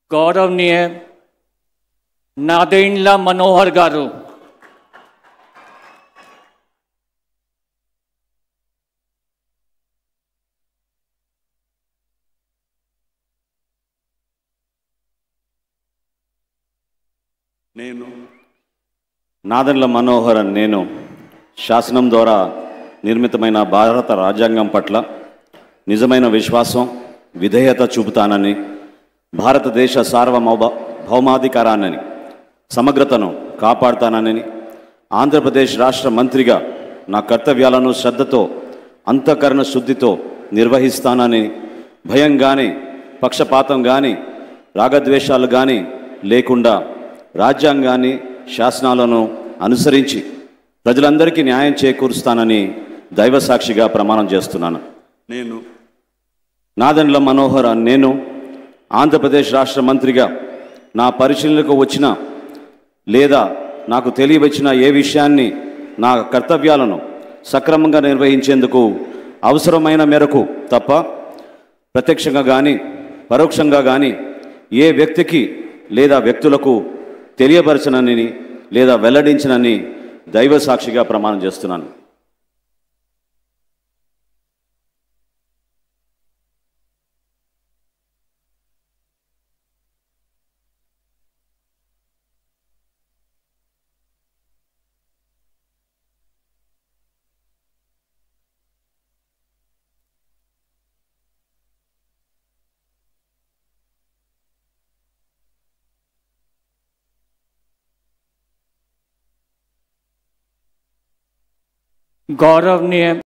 గౌరవనీయ నాదేండ్ల మనోహర్ గారు నేను నాదెండ్ల మనోహరన్ నేను శాసనం ద్వారా నిర్మితమైన భారత రాజ్యాంగం పట్ల నిజమైన విశ్వాసం విధేయత చూపుతానని భారతదేశ సార్వభౌమ భౌమాధికారాన్ని సమగ్రతను కాపాడుతానని ఆంధ్రప్రదేశ్ రాష్ట్ర మంత్రిగా నా కర్తవ్యాలను శ్రద్ధతో అంతఃకరణ శుద్ధితో నిర్వహిస్తానని భయం కానీ పక్షపాతం కానీ రాగద్వేషాలు కానీ లేకుండా రాజ్యాంగాన్ని శాసనాలను అనుసరించి ప్రజలందరికీ న్యాయం చేకూరుస్తానని దైవసాక్షిగా ప్రమాణం చేస్తున్నాను నేను నాదెండ్ల మనోహర్ నేను ఆంధ్రప్రదేశ్ రాష్ట్ర మంత్రిగా నా పరిశీలనకు వచ్చిన లేదా నాకు తెలియవచ్చిన ఏ విషయాన్ని నా కర్తవ్యాలను సక్రమంగా నిర్వహించేందుకు అవసరమైన మేరకు తప్ప ప్రత్యక్షంగా కానీ పరోక్షంగా కానీ ఏ వ్యక్తికి లేదా వ్యక్తులకు తెలియపరచనని లేదా వెల్లడించనని దైవ సాక్షిగా ప్రమాణం చేస్తున్నాను गौरवनीय